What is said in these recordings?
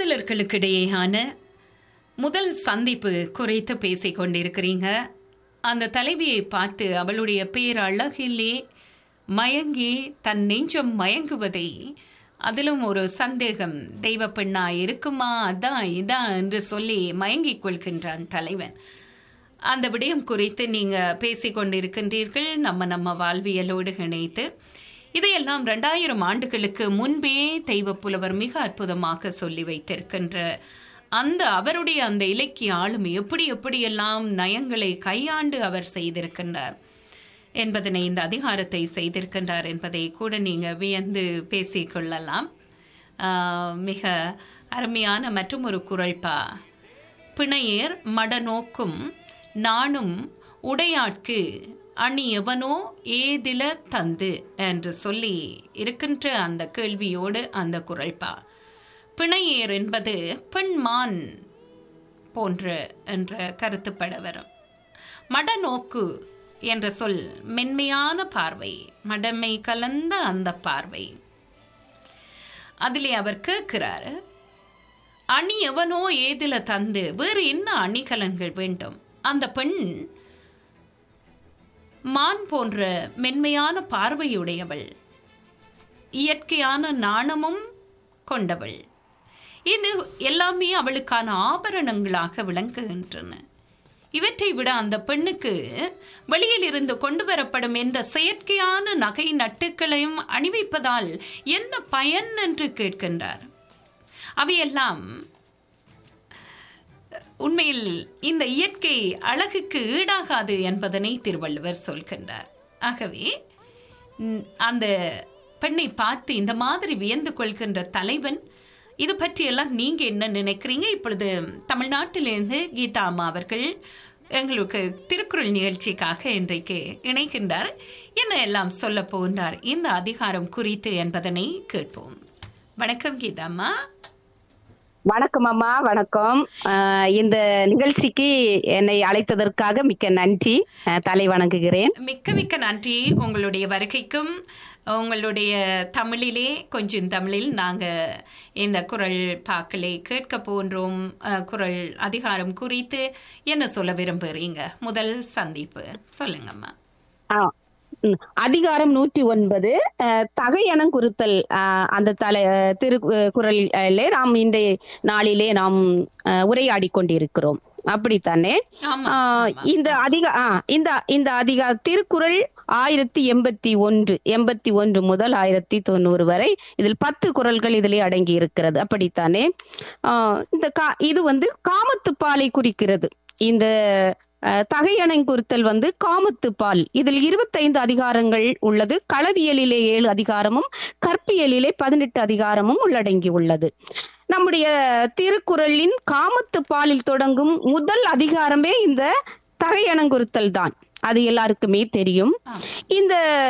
காதலர்களுக்கிடையேயான முதல் சந்திப்பு குறித்து பேசிக் கொண்டிருக்கிறீங்க அந்த தலைவியை பார்த்து அவளுடைய பேரழகிலே மயங்கி தன் நெஞ்சம் மயங்குவதை அதிலும் ஒரு சந்தேகம் தெய்வ பெண்ணா இருக்குமா அதான் இதான் என்று சொல்லி மயங்கிக் கொள்கின்றான் தலைவன் அந்த விடயம் குறித்து நீங்க பேசிக் கொண்டிருக்கின்றீர்கள் நம்ம நம்ம வாழ்வியலோடு இணைத்து இதையெல்லாம் ரெண்டாயிரம் ஆண்டுகளுக்கு முன்பே தெய்வ புலவர் மிக அற்புதமாக சொல்லி வைத்திருக்கின்ற அந்த அவருடைய அந்த இலக்கிய ஆளுமை எப்படி எப்படியெல்லாம் நயங்களை கையாண்டு அவர் செய்திருக்கின்றார் என்பதனை இந்த அதிகாரத்தை செய்திருக்கின்றார் என்பதை கூட நீங்க வியந்து பேசிக்கொள்ளலாம் ஆஹ், மிக அருமையான மற்றும் ஒரு குரல்பா பிணையேர் மடநோக்கும் நானும் உடையாட்கு அணி எவனோ ஏதில தந்து என்று சொல்லி இருக்கின்ற அந்த கேள்வியோடு அந்த குரல்பா பிணையேர் என்பது பெண்மான் போன்ற என்ற கருத்துப்பட வரும் மடநோக்கு என்ற சொல் மென்மையான பார்வை மடமை கலந்த அந்த பார்வை அதிலே அவர் கேட்கிறார் அணி எவனோ ஏதில தந்து வேறு என்ன அணிகலன்கள் வேண்டும் அந்த பெண் மான் போன்ற மென்மையான பார்வையுடையவள் இயற்கையான நாணமும் கொண்டவள் இது எல்லாமே அவளுக்கான ஆபரணங்களாக விளங்குகின்றன இவற்றை விட அந்த பெண்ணுக்கு வெளியில் இருந்து கொண்டு வரப்படும் எந்த செயற்கையான நகை நட்டுக்களையும் அணிவிப்பதால் என்ன பயன் என்று கேட்கின்றார் அவையெல்லாம் உண்மையில் இந்த இயற்கை அழகுக்கு ஈடாகாது என்பதனை திருவள்ளுவர் சொல்கின்றார் ஆகவே ம், அந்த பெண்ணை பார்த்து இந்த மாதிரி வியந்து கொள்கின்ற தலைவன் இது பற்றியெல்லாம் நீங்க என்ன நினைக்கிறீங்க இப்பொழுது தமிழ்நாட்டிலிருந்து கீதா அம்மா அவர்கள் எங்களுக்கு திருக்குறள் நிகழ்ச்சிக்காக இன்றைக்கு இணைக்கின்றார் என்ன எல்லாம் சொல்ல போகின்றார் இந்த அதிகாரம் குறித்து என்பதனை கேட்போம் வணக்கம் கீதா அம்மா வணக்கம் அம்மா வணக்கம் ஆஹ் இந்த நிகழ்ச்சிக்கு என்னை அழைத்ததற்காக மிக்க நன்றி ஆஹ் தலை வணங்குகிறேன் மிக்க மிக்க நன்றி உங்களுடைய வருகைக்கும் உங்களுடைய தமிழிலே கொஞ்சம் தமிழில் நாங்க இந்த குரல் பாக்களை கேட்க போன்றோம் அஹ், குரல் அதிகாரம் குறித்து என்ன சொல்ல விரும்புறீங்க முதல் சந்திப்பு சொல்லுங்கம்மா ஆ, ம். அதிகாரம் நூற்றி ஒன்பது ஆஹ் தகையணங்குறுத்தல் ஆஹ் அந்த தலை திரு குரலிலே நாம் இன்றைய நாளிலே நாம் ஆஹ் உரையாடி கொண்டிருக்கிறோம் அப்படித்தானே ஆமா ஆஹ் ஆமா. இந்த அதிக ஆ, இந்த இந்த அதிக திருக்குறள் ஆயிரத்தி எண்பத்தி ஒன்று எண்பத்தி ஒன்று முதல் ஆயிரத்தி தொண்ணூறு வரை இதில் பத்து குறள்கள் இதிலே அடங்கி இருக்கிறது அப்படித்தானே ஆஹ் இந்த கா இது வந்து காமத்துப்பாலை குறிக்கிறது இந்த அஹ், தகையணங்குறுத்தல் வந்து காமத்துப்பால் இதில் இருபத்தைந்து அதிகாரங்கள் உள்ளது களவியலிலே ஏழு அதிகாரமும் கற்பியலிலே பதினெட்டு அதிகாரமும் உள்ளடங்கி உள்ளது நம்முடைய திருக்குறளின் காமத்து பாலில் தொடங்கும் முதல் அதிகாரமே இந்த தகையணங்குறுத்தல் தான் அது எல்லாருக்குமே தெரியும் ஆமா. இந்த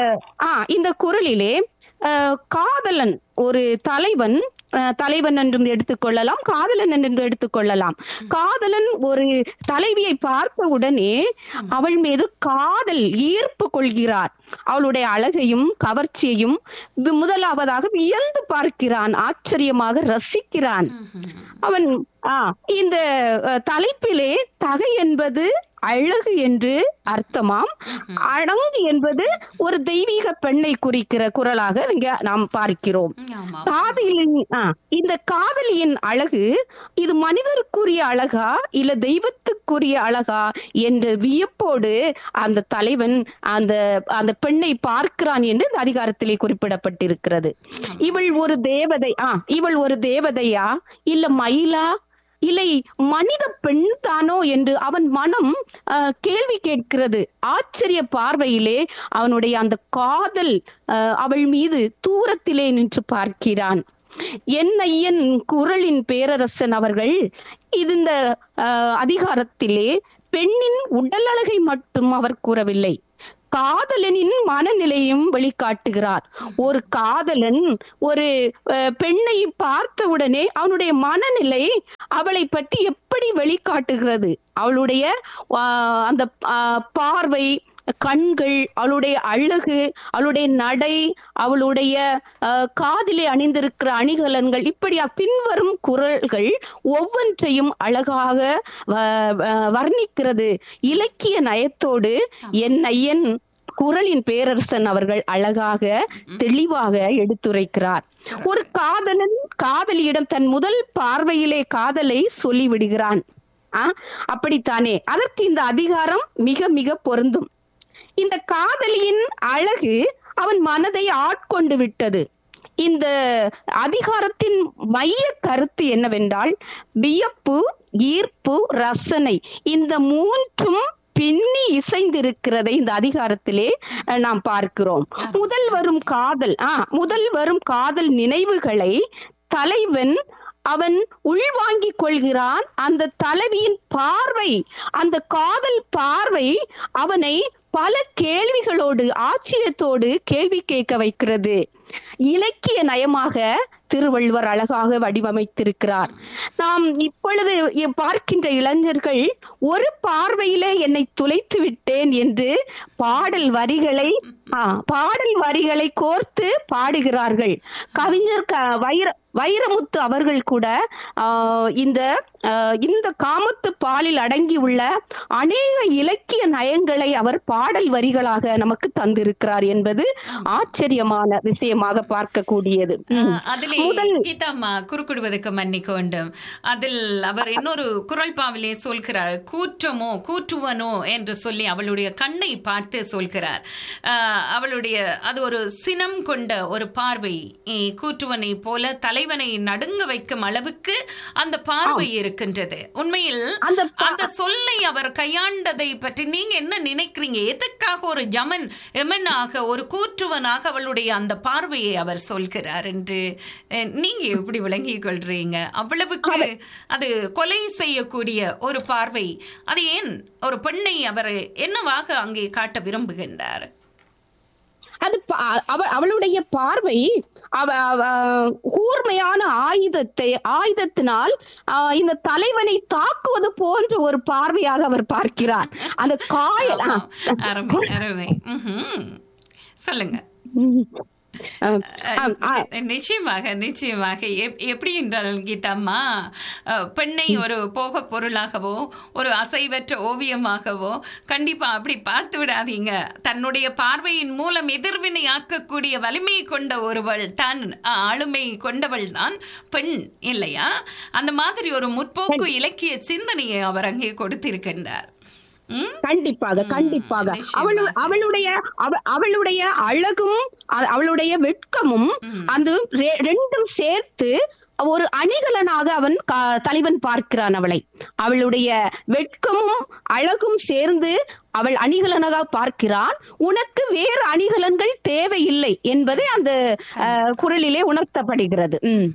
ஆ இந்த குறளிலே அஹ், காதலன் ஒரு தலைவன் அஹ், தலைவன் என்றும் எடுத்துக்கொள்ளலாம் காதலன் என்றும் எடுத்துக்கொள்ளலாம் காதலன் ஒரு தலைவியை பார்த்த உடனே அவள் மீது காதல் ஈர்ப்பு கொள்கிறார் அவளுடைய அழகையும் கவர்ச்சியையும் வி- முதலாவதாக வியந்து பார்க்கிறான் ஆச்சரியமாக ரசிக்கிறான் ம்ஹும். அவன் ஆ இந்த அஹ், தலைப்பிலே தகை என்பது அழகு என்று அர்த்தமாம் அடங்கு என்பது ஒரு தெய்வீக பெண்ணை குறிக்கிற குரலாக இங்க நாம் பார்க்கிறோம் ஆமா காதலின் ஆ, இந்த காதலியின் அழகு இது மனிதருக்குரிய அழகா இல்ல தெய்வத்துக்குரிய அழகா என்ற வியப்போடு அந்த தலைவன் அந்த அந்த பெண்ணை பார்க்கிறான் என்று இந்த அதிகாரத்திலே குறிப்பிடப்பட்டிருக்கிறது இவள் ஒரு தேவதை ஆ இவள் ஒரு தேவதையா இல்ல மயிலா இல்லை மனித பெண் தானோ என்று அவன் மனம் அஹ், கேள்வி கேட்கிறது ஆச்சரிய பார்வையிலே அவனுடைய அந்த காதல் அஹ், அவள் மீது தூரத்திலே நின்று பார்க்கிறான் என் ஐயன் குரலின் பேரரசன் அவர்கள் இது இந்த அஹ், அதிகாரத்திலே பெண்ணின் உடல் அழகை மட்டும் அவர் கூறவில்லை காதலனின் மனநிலையும் வெளிக்காட்டுகிறார் ஒரு காதலன் ஒரு அஹ், பெண்ணை பார்த்தவுடனே அவனுடைய மனநிலை அவளை பற்றி எப்படி வெளிக்காட்டுகிறது அவளுடைய ஆஹ், அந்த ஆஹ், பார்வை கண்கள் அவளுடைய அழகு அவளுடைய நடை அவளுடைய அஹ், காதிலே அணிந்திருக்கிற அணிகலன்கள் இப்படி பின்வரும் குரல்கள் ஒவ்வொன்றையும் அழகாக வ- வ- வர்ணிக்கிறது இலக்கிய நயத்தோடு என் ஐயன் குரலின் பேரரசன் அவர்கள் அழகாக தெளிவாக எடுத்துரைக்கிறார் ஒரு காதலன் காதலியிடம் தன் முதல் பார்வையிலே காதலை சொல்லிவிடுகிறான் ஆ, அப்படித்தானே அதற்கு இந்த அதிகாரம் மிக மிக பொருந்தும் இந்த காதலியின் அழகு அவன் மனதை ஆட்கொண்டு விட்டது இந்த அதிகாரத்தின் மைய கருத்து என்னவென்றால் வியப்பு ஈர்ப்பு ரசனை இந்த மூன்றும் பின்னி இசைந்திருக்கிறதை இந்த அதிகாரத்திலே அஹ், நாம் பார்க்கிறோம் முதல் வரும் காதல் ஆ முதல் வரும் காதல் நினைவுகளை தலைவன் அவன் உள்வாங்கிக் கொள்கிறான் அந்த தலைவியின் பார்வை அந்த காதல் பார்வை அவனை பல கேள்விகளோடு ஆச்சரியத்தோடு கேள்வி கேட்க வைக்கிறது இலக்கிய நயமாக திருவள்ளுவர் அழகாக வடிவமைத்திருக்கிறார் நாம் இப்பொழுது இ- பார்க்கின்ற இளைஞர்கள் ஒரு பார்வையிலே என்னை துளைத்து விட்டேன் என்று பாடல் வரிகளை ஆ, பாடல் வரிகளை கோர்த்து பாடுகிறார்கள் கவிஞர் க வைர வைரமுத்து அவர்கள் கூட ஆ, இந்த ஆ, இந்த காமத்து பாலில் அடங்கியுள்ள அநேக இலக்கிய நயங்களை அவர் பாடல் வரிகளாக நமக்கு தந்திருக்கிறார் என்பது ஆச்சரியமான விஷயமாக பார்க்கக்கூடியது ம். ஆஹ், அதிலே முதல் கீதாம்மா குறுக்கிடுவதற்கு மன்னிக்க வேண்டும் அதில் அவர் இன்னொரு குரல் பாவிலே சொல்கிறார் கூற்றமோ கூற்றுவனோ என்று சொல்லி அவளுடைய கண்ணை பார்த்து சொல்கிறார் ஆஹ், அவளுடைய அது ஒரு சினம் கொண்ட ஒரு பார்வை eh, கூற்றுவனை போல தலைவனை நடுங்க வைக்கும் அளவுக்கு அந்த பார்வை இருக்கின்றது உண்மையில் அந்த அந்த சொல்லை அவர் கையாண்டதை பற்றி நீங்க என்ன நினைக்கிறீங்க எதுக்காக ஒரு ஜமன் எமனாக ஒரு கூற்றுவனாக அவளுடைய அந்த பார்வையை அவர் சொல்கிறார் என்று அஹ், நீங்க எப்படி விளங்கிக் கொள்றீங்க அவ்வளவுக்கு அது கொலை செய்யக்கூடிய ஒரு பார்வை அது ஏன் ஒரு பெண்ணை அவர் என்னவாக அங்கே காட்ட விரும்புகின்றார் அது ப- அவ- அவளுடைய பார்வை அவ அவ- கூர்மையான ஆயுதத்தை ஆயுதத்தினால் ஆஹ், இந்த தலைவனை தாக்குவது போன்ற ஒரு பார்வையாக அவர் பார்க்கிறார் அந்த காயல் ஆ. அருமை அருமை ம்ஹும். சொல்லுங்க ம். ஆஹ், ஆ, ஆ. நிச்சயமாக நிச்சயமாக எப்- எப்படி என்றால் கீதாம்மா அஹ், பெண்ணை ஒரு போக பொருளாகவோ ஒரு அசைவற்ற ஓவியமாகவோ கண்டிப்பா அப்படி பார்த்து விடாதீங்க தன்னுடைய பார்வையின் மூலம் எதிர்வினை ஆக்கக்கூடிய வலிமை கொண்ட ஒருவள் தான் அஹ், ஆளுமை கொண்டவள் தான் பெண் இல்லையா அந்த மாதிரி ஒரு முற்போக்கு இலக்கிய சிந்தனையை அவர் அங்கே கொடுத்திருக்கின்றார் ம்? கண்டிப்பாக கண்டிப்பாக நிச்சயமாக. அவளு அவளுடைய அவ- அவளுடைய அழகும் அ- அவளுடைய வெட்கமும் அந்த ரெ- ரெண்டும் சேர்த்து ஒரு அணிகலனாக அவன் கா- தலைவன் பார்க்கிறான் அவளை அவளுடைய வெட்கமும் அழகும் சேர்ந்து அவள் அணிகலனாக பார்க்கிறான் உனக்கு வேறு அணிகலன்கள் தேவையில்லை என்பது அந்த அஹ், குரலிலே உணர்த்தப்படுகிறது உம்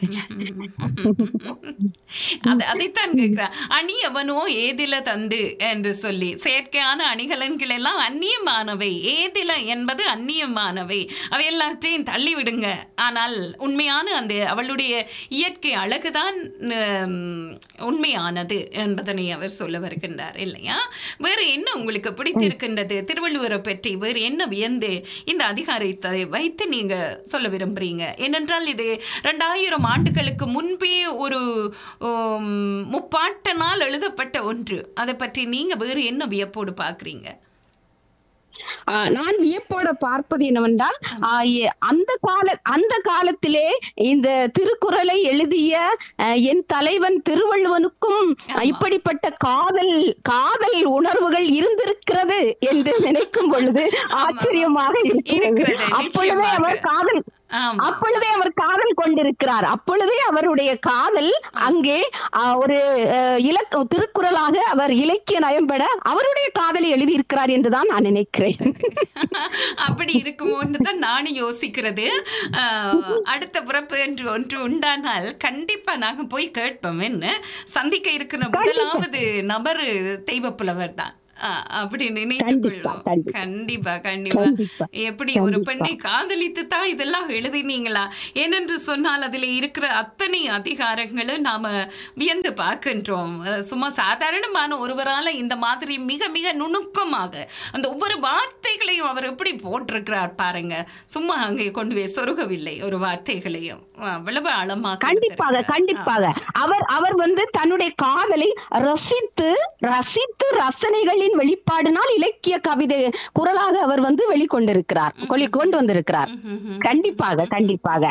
அது அதைத்தான் கேட்கிறான் அணியவனோ ஏதில தந்து என்று சொல்லி செயற்கையான அணிகலன்கள் எல்லாம் அந்நியமானவை ஏதில என்பது அந்நியமானவை அவை எல்லாத்தையும் தள்ளி விடுங்க ஆனால் உண்மையான அந்த அவளுடைய இயற்கை அழகுதான் ஹம், உண்மையானது என்பதனை அவர் சொல்ல வருகின்றார் இல்லையா வேறு என்ன உங்களுக்கு பிடித்திருக்கின்றது திருவள்ளுவரை பற்றி வேறு என்ன வியந்து இந்த அதிகாரத்தை வைத்து நீங்க சொல்ல விரும்புறீங்க ஏனென்றால் இது ரெண்டாயிரம் ஆண்டுகளுக்கு முன்பே ஒரு உம், முப்பாட்டனால் எழுதப்பட்ட ஒன்று அதை பற்றி நீங்க வேறு என்ன வியப்போடு பாக்குறீங்க ஆஹ் நான் வியப்போட பார்ப்பது என்னவென்றால் ஆஹ் எ- அந்த கால அந்த காலத்திலே இந்த திருக்குறளை எழுதிய ஆஹ் என் தலைவன் திருவள்ளுவனுக்கும் இப்படிப்பட்ட காதல் காதல் உணர்வுகள் இருந்திருக்கிறது என்று நினைக்கும் பொழுது ஆச்சரியமாக இருக்கிறது இருக்கிறது, அப்பொழுதே அவர் நிச்சயமாக. காதல் ஆமா அப்பொழுதே அவர் காதல் கொண்டிருக்கிறார் அப்பொழுதே அவருடைய காதல் அங்கே ஆஹ், ஒரு ஆஹ், இலக்க திருக்குறளாக அவர் இலக்கிய நயம்பட அவருடைய காதலை எழுதியிருக்கிறார் என்றுதான் நான் நினைக்கிறேன் அப்படி இருக்குமோன்னு தான் நானும் யோசிக்கிறது ஆஹ், அடுத்த பிறப்பு என்று ஒன்று உண்டானால் கண்டிப்பா நாங்க போய் கேட்போம் என்ன சந்திக்க இருக்கிற முதலாவது நபர் தெய்வ புலவர் தான் ஆ, அப்படி நினைத்துக் கொள்வோம் கண்டிப்பா. கண்டிப்பா கண்டிப்பா கண்டிப்பா. எப்படி ஒரு பெண்ணை காதலித்து தான் இதெல்லாம் எழுதினீங்களா ஏனென்று சொன்னால் அதில் இருக்கிற அத்தனை அதிகாரங்களும் நாம வியந்து பார்க்கின்றோம் அஹ், சும்மா சாதாரணமான ஒருவரால இந்த மாதிரி மிக மிக நுணுக்கமாக அந்த ஒவ்வொரு வார்த்தைகளையும் அவர் எப்படி போட்டிருக்கிறார் பாருங்க சும்மா அங்கே கொண்டு போய் சொருகவில்லை ஒரு வார்த்தைகளையும் அவ்வளவு ஆழமாக கண்டிப்பாக கொடுத்திருக்கிறார். கண்டிப்பாக அவர் அவர் வந்து தன்னுடைய காதலை ரசித்து ரசித்து ரசனைகளின் வெளிப்பாடினால் இலக்கிய கவிதை குரலாக அவர் வந்து வெளிக்கொண்டிருக்கிறார் கொளி- கொண்டு வந்திருக்கிறார் ம், ம், கண்டிப்பாக கண்டிப்பாக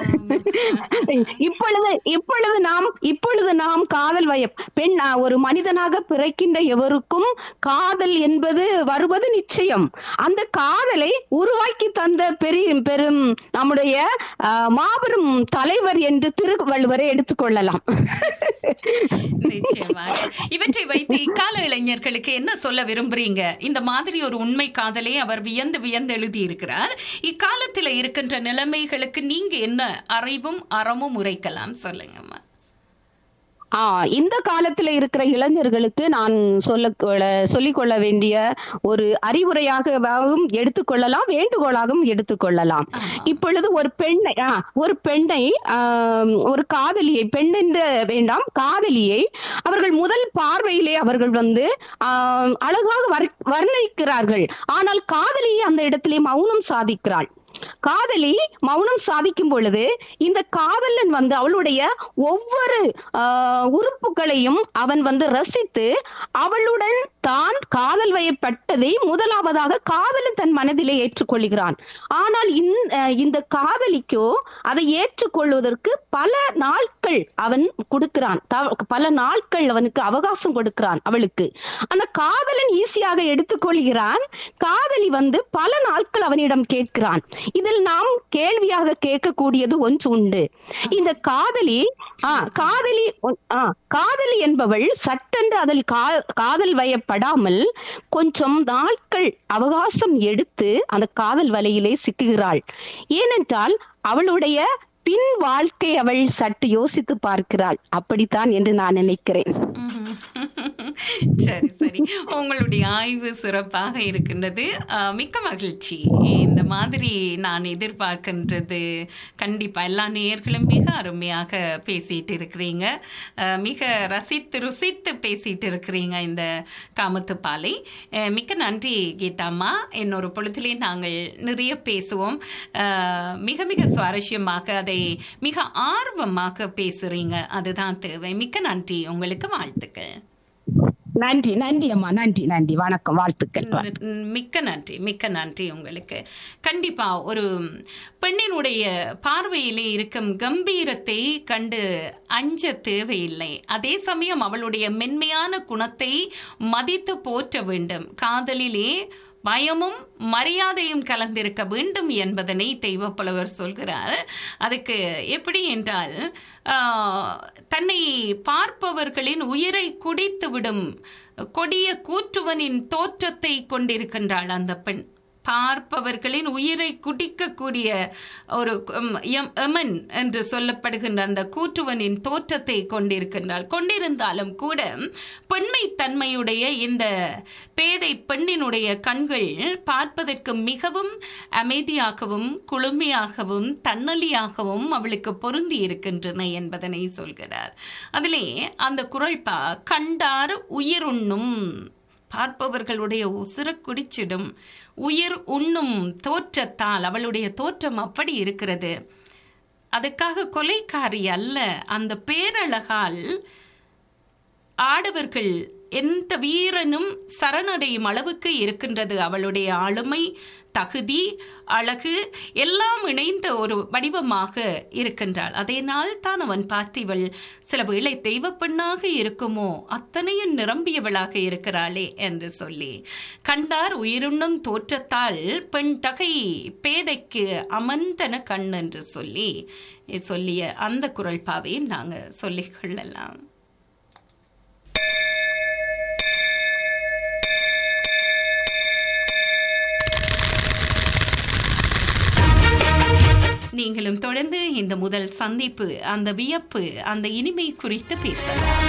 இப்பொழுது இப்பொழுது நாம் இப்பொழுது நாம் காதல் வய பெண் ஆ, ஒரு மனிதனாக பிறக்கின்ற எவருக்கும் காதல் என்பது வருவது நிச்சயம் அந்த காதலை உருவாக்கி தந்த பெரிய பெரும் நம்முடைய ஆ, மாபெரும் தலைவர் என்று திருவள்ளுவரை எடுத்துக்கொள்ளலாம் நிச்சயமாக இவற்றை வைத்து இக்கால இளைஞர்களுக்கு என்ன சொல்ல விரும்புறீங்க இந்த மாதிரி ஒரு உண்மை காதலை அவர் வியந்து வியந்து எழுதி இருக்கிறார் இக்காலத்துல இருக்கின்ற நிலைமைகளுக்கு நீங்க என்ன அறிவும் அறமும் உரைக்கலாம் சொல்லுங்கம்மா ஆ இந்த காலத்துல இருக்கிற இளைஞர்களுக்கு நான் சொல்ல சொல்லிக் கொள்ள வேண்டிய ஒரு அறிவுரையாகவும் எடுத்துக்கொள்ளலாம் வேண்டுகோளாகவும் எடுத்துக்கொள்ளலாம் இப்பொழுது ஒரு பெண்ணை ஆ, ஒரு பெண்ணை ஆம், ஒரு காதலியை பெண் என்று வேண்டாம் காதலியை அவர்கள் முதல் பார்வையிலே அவர்கள் வந்து ஆம், அழகாக வர்- வர்ணிக்கிறார்கள் ஆனால் காதலியை அந்த இடத்திலே மௌனம் சாதிக்கிறாள் காதலி மௌனம் சாதிக்கும் பொழுது இந்த காதலன் வந்து அவளுடைய ஒவ்வொரு ஆஹ், உறுப்புகளையும் அவன் வந்து ரசித்து அவளுடன் தான் காதல் வயப்பட்டதை முதலாவதாக காதலன் தன் மனதிலே ஏற்றுக்கொள்கிறான் ஆனால் இந்த அஹ், இந்த காதலிக்கோ அதை ஏற்றுக்கொள்வதற்கு பல நாட்கள் அவன் கொடுக்கிறான் த- பல நாட்கள் அவனுக்கு அவகாசம் கொடுக்கிறான் அவளுக்கு ஆனா காதலன் ஈஸியாக எடுத்துக்கொள்கிறான் காதலி வந்து பல நாட்கள் அவனிடம் கேட்கிறான் இதில் நாம் கேள்வியாக கேட்கக்கூடியது ஒன்று உண்டு இந்த காதலி ஆ காதலி ஆ காதலி என்பவள் சட்டென்று அதில் கா- காதல் வயப்படாமல் கொஞ்சம் நாட்கள் அவகாசம் எடுத்து அந்த காதல் வலையிலே சிக்குகிறாள் ஏனென்றால் அவளுடைய பின் வாழ்க்கை அவள் சற்று யோசித்து பார்க்கிறாள் அப்படித்தான் என்று நான் நினைக்கிறேன் சரி சரி உங்களுடைய ஆய்வு சிறப்பாக இருக்கின்றது அஹ், மிக்க மகிழ்ச்சி இந்த மாதிரி நான் எதிர்பார்க்கின்றது கண்டிப்பா எல்லா நேயர்களும் மிக அருமையாக பேசிட்டு இருக்கிறீங்க அஹ், மிக ரசித்து ருசித்து பேசிட்டு இருக்கிறீங்க இந்த காமத்து பாலை அஹ், மிக்க நன்றி கீதாம்மா இன்னொரு பொழுதிலே நாங்கள் நிறைய பேசுவோம் அஹ், மிக மிக சுவாரஸ்யமாக அதை மிக ஆர்வமாக பேசுறீங்க அதுதான் தேவை மிக்க நன்றி உங்களுக்கு வாழ்த்துக்கள் நன்றி நன்றி அம்மா நன்றி நன்றி வணக்கம் வாழ்த்துக்கள் ந- மிக்க நன்றி மிக்க நன்றி உங்களுக்கு கண்டிப்பா ஒரு பெண்ணினுடைய பார்வையிலே இருக்கும் கம்பீரத்தை கண்டு அஞ்ச தேவையில்லை அதே சமயம் அவளுடைய மென்மையான குணத்தை மதித்து போற்ற வேண்டும் காதலிலே பயமும் மரியாதையும் கலந்திருக்க வேண்டும் என்பதனை தெய்வப்புலவர் சொல்கிறார் அதுக்கு எப்படி என்றால் ஆஹ், தன்னை பார்ப்பவர்களின் உயிரை குடித்துவிடும் கொடிய கூற்றுவனின் தோற்றத்தை கொண்டிருக்கின்றாள் அந்த பெண் பார்ப்பவர்களின் உயிரை குடிக்கக்கூடிய ஒரு உம், எம்- எமன் என்று சொல்லப்படுகின்ற அந்த கூற்றுவனின் தோற்றத்தை கொண்டிருக்கின்றாள் கொண்டிருந்தாலும் கூட பெண்மை தன்மையுடைய இந்த பேதை பெண்ணினுடைய கண்கள் பார்ப்பதற்கு மிகவும் அமைதியாகவும் குளுமையாகவும் தன்னலியாகவும் அவளுக்கு பொருந்தி இருக்கின்றன என்பதனை சொல்கிறார் அதிலே அந்த குரல் பா கண்டார் உயிருண்ணும் பார்ப்பவர்களுடைய உசுர குடிச்சிடும் உயிர் உண்ணும் தோற்றத்தால் அவளுடைய தோற்றம் அப்படி இருக்கிறது அதுக்காக கொலைக்காரி அல்ல அந்த பேரழகால் ஆடவர்கள் எந்த வீரனும் சரணடையும் அளவுக்கு இருக்கின்றது அவளுடைய ஆளுமை தகுதி அழகு எல்லாம் இணைந்த ஒரு வடிவமாக இருக்கின்றாள் அதனால் தான் அவன் பார்த்திவள் சில வேளை தெய்வ பெண்ணாக இருக்குமோ அத்தனையும் நிரம்பியவளாக இருக்கிறாளே என்று சொல்லி கண்டார் உயிருண்ணும் தோற்றத்தால் பெண் தகை பேதைக்கு அமர்ந்தன கண் என்று சொல்லி சொல்லிய அந்த குரல் பாவையும் நாங்க சொல்லிக் கொள்ளலாம் நீங்களும் தொடர்ந்து இந்த முதல் சந்திப்பு அந்த வியப்பு அந்த இனிமை குறித்து பேசலாம்